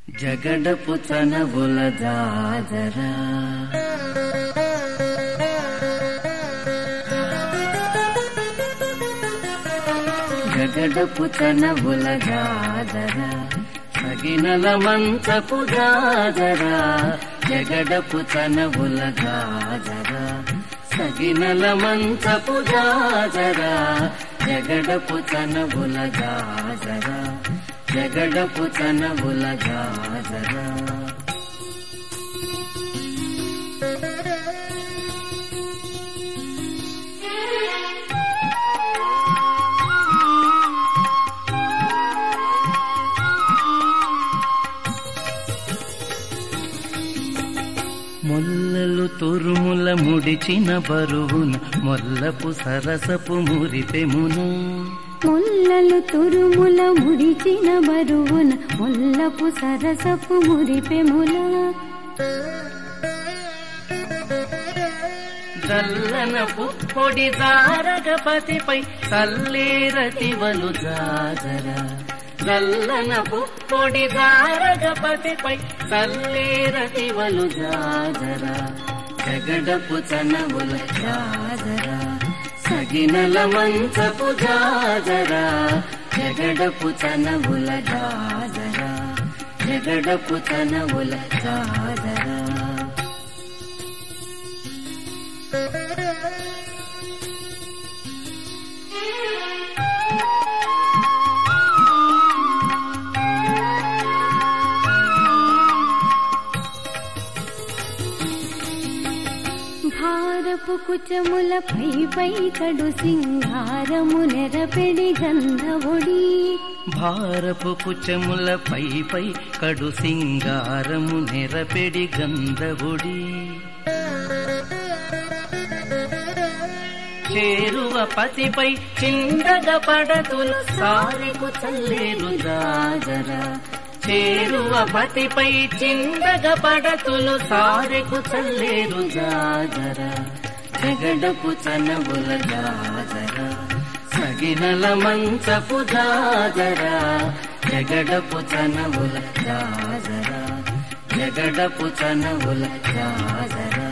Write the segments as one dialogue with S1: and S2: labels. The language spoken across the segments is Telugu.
S1: జగడపు చనబుల జాజరా జగడపు చనబుల జాజరా సగినల మంచపు జాజరా జగడపు చనబుల జాజరా సగినల మంచపు జాజరా జగడపు చనబుల జాజరా జగడపు చనబుల జాజరా మొల్లలు తురుముల ముడిచిన బరువున మొల్లపు సరసపు మురిపెమున
S2: ముల్లలు తురుముల ముడిచిన బరువున ముల్లపు సరసపు మురిపెముల
S1: చల్లన పుప్పొడి జారగపతిపై చల్లేరతివలు జాజరా చల్లన పుప్పొడి జారగపతిపై చల్లేరతివలు జాజరా జగడపు చనవుల జాజరా సగినల మంచపు జాజరా జగడపు చనవుల జాజరా జగడపు చనవుల జాజరా
S2: భారపు కుచముల పై పై కడు సింగారము నెరపెడి గంధవుడి
S1: భారపు కుచముల పై పై కడు సింగారము నెరపెడి గంధవుడి చేరువ పతిపై చిందగ పడతులు సారెకు చల్లేరు జాజరా చేరువ పతిపై చిందగ పడతులు సారెకు చల్లేరు జాజరా జగడపు చనబుల జాజరా సగినల మంచపు జాజరా జగడపు చనబుల జాజరా జగడపు చనబుల జాజరా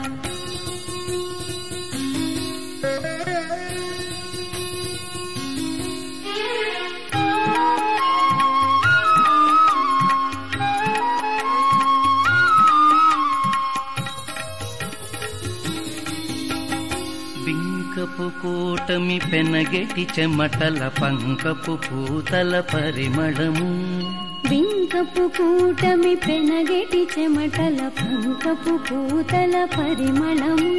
S1: బింకపు కూటమి పెనగెటి చెమటల పంకపు పూతల పరిమళము
S2: బింకపు కూటమి పెనగెటి చెమటల పంకపు పూతల పరిమళము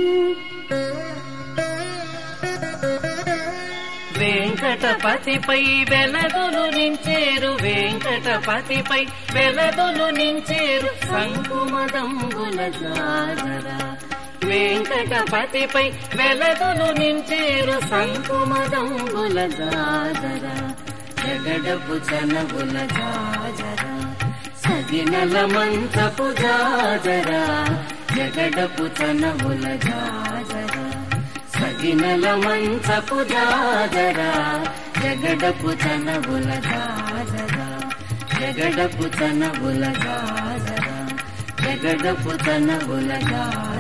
S1: వెంకటపతిపై వెలదులు నించేరు వెంకటపతిపై వెలదులు నించేరు సంకుమదంబుల జాజరా వెంకటపతిపై వెలదులు నించేరు సంకుమదంబుల జాజరా జగడపు చనబుల జాజరా సగినల మంచపు జాజరా జగడపు చనబుల జాజరా సగినల మంచపు జాజరా జగడపు చనబుల జాజరా జగడపు చనబుల జాజరా జగడపు చనబుల జాజరా